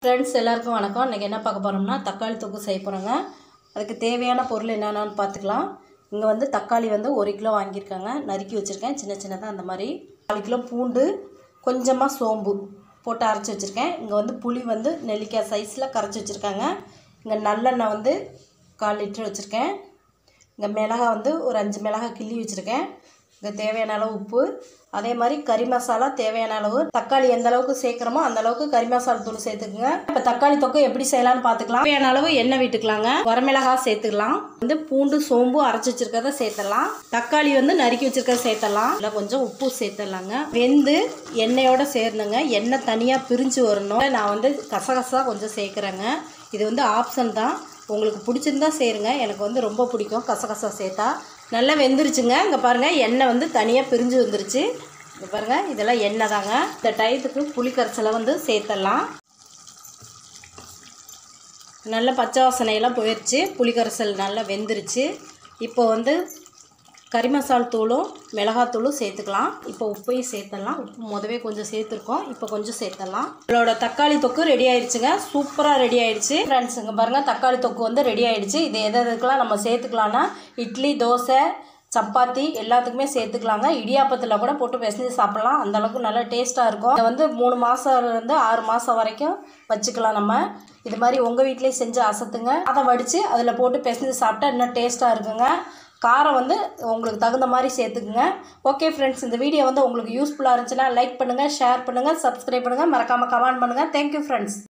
friends எல்லாருக்கும் வணக்கம் இன்றைக்கி என்ன பார்க்க போகிறோம்னா தக்காளி தொக்கு செய்ய போகிறோங்க அதுக்கு தேவையான பொருள் என்னென்னு பார்த்துக்கலாம் இங்கே வந்து தக்காளி வந்து ஒரு கிலோ வாங்கியிருக்காங்க நறுக்கி வச்சுருக்கேன் சின்ன சின்னதாக அந்த மாதிரி நாலு கிலோ பூண்டு கொஞ்சமாக சோம்பு போட்டு அரைச்சி வச்சுருக்கேன் இங்கே வந்து புளி வந்து நெல்லிக்காய் சைஸில் கரைச்சி வச்சுருக்காங்க இங்கே நல்லெண்ணெய் வந்து கால் லிட்டர் வச்சுருக்கேன் இங்கே மிளகா வந்து ஒரு அஞ்சு மிளகா கிள்ளி வச்சுருக்கேன் இங்கே தேவையான அளவு உப்பு அதே மாதிரி கறி மசாலா தேவையான அளவு தக்காளி எந்த அளவுக்கு சேர்க்குறோமோ அந்த அளவுக்கு கறி மசாலா தூள் சேர்த்துக்குங்க இப்போ தக்காளி தொக்கு எப்படி செய்யலாம்னு பார்த்துக்கலாம் தேவையான அளவு எண்ணெய் விட்டுக்கலாங்க வரமிளகா சேர்த்துக்கலாம் வந்து பூண்டு சோம்பு அரைச்சி வச்சிருக்கிறத சேர்த்துடலாம் தக்காளி வந்து நறுக்கி வச்சிருக்கிறத சேர்த்துடலாம் இல்லை கொஞ்சம் உப்பு சேர்த்துடலாங்க வெந்து எண்ணெயோட சேர்ந்துங்க எண்ணெய் தனியாக பிரிஞ்சு வரணும் நான் வந்து கசகசா கொஞ்சம் சேர்க்குறேங்க இது வந்து ஆப்ஷன் தான் உங்களுக்கு பிடிச்சிருந்தா சேருங்க எனக்கு வந்து ரொம்ப பிடிக்கும் கசகசா சேர்த்தா நல்லா வெந்துருச்சுங்க இங்கே பாருங்கள் எண்ணெய் வந்து தனியாக பிரிஞ்சு வந்துருச்சு இங்கே பாருங்கள் இதெல்லாம் எண்ணெய் தாங்க இந்த டயத்துக்கு புளி கரைசலை வந்து சேர்த்துடலாம் நல்ல பச்சை வாசனையெல்லாம் போயிடுச்சு புளி கரைசல் நல்லா வெந்துருச்சு இப்போ வந்து கறி மசால் தூளும் மிளகாத்தூளும் சேர்த்துக்கலாம் இப்போ உப்பையும் சேர்த்துடலாம் உப்பு முதவே கொஞ்சம் சேர்த்துருக்கோம் இப்போ கொஞ்சம் சேர்த்துடலாம் இதோட தக்காளி தொக்கு ரெடி ஆயிடுச்சுங்க சூப்பராக ரெடி ஆயிடுச்சு ஃப்ரெண்ட்ஸ் இங்கே பாருங்கள் தக்காளி தொக்கு வந்து ரெடி ஆயிடுச்சு இது எது எதுக்கெல்லாம் நம்ம சேர்த்துக்கலாம்னா இட்லி தோசை சப்பாத்தி எல்லாத்துக்குமே சேர்த்துக்கலாங்க இடியாப்பத்தில் கூட போட்டு பிசைஞ்சு சாப்பிட்லாம் அந்தளவுக்கு நல்லா டேஸ்ட்டாக இருக்கும் இதை வந்து மூணு மாதம்லேருந்து ஆறு மாதம் வரைக்கும் வச்சுக்கலாம் நம்ம இது மாதிரி உங்கள் வீட்லேயே செஞ்சு அசத்துங்க அதை வடித்து அதில் போட்டு பிசைஞ்சு சாப்பிட்டா இன்னும் டேஸ்ட்டாக இருக்குங்க காரம் வந்து உங்களுக்கு தகுந்த மாதிரி சேர்த்துக்குங்க ஓகே ஃப்ரெண்ட்ஸ் இந்த வீடியோ வந்து உங்களுக்கு யூஸ்ஃபுல்லாக இருந்துச்சுன்னா லைக் பண்ணுங்கள் ஷேர் பண்ணுங்கள் சப்ஸ்கிரைப் பண்ணுங்கள் மறக்காமல் கமெண்ட் பண்ணுங்கள் தேங்க்யூ ஃப்ரெண்ட்ஸ்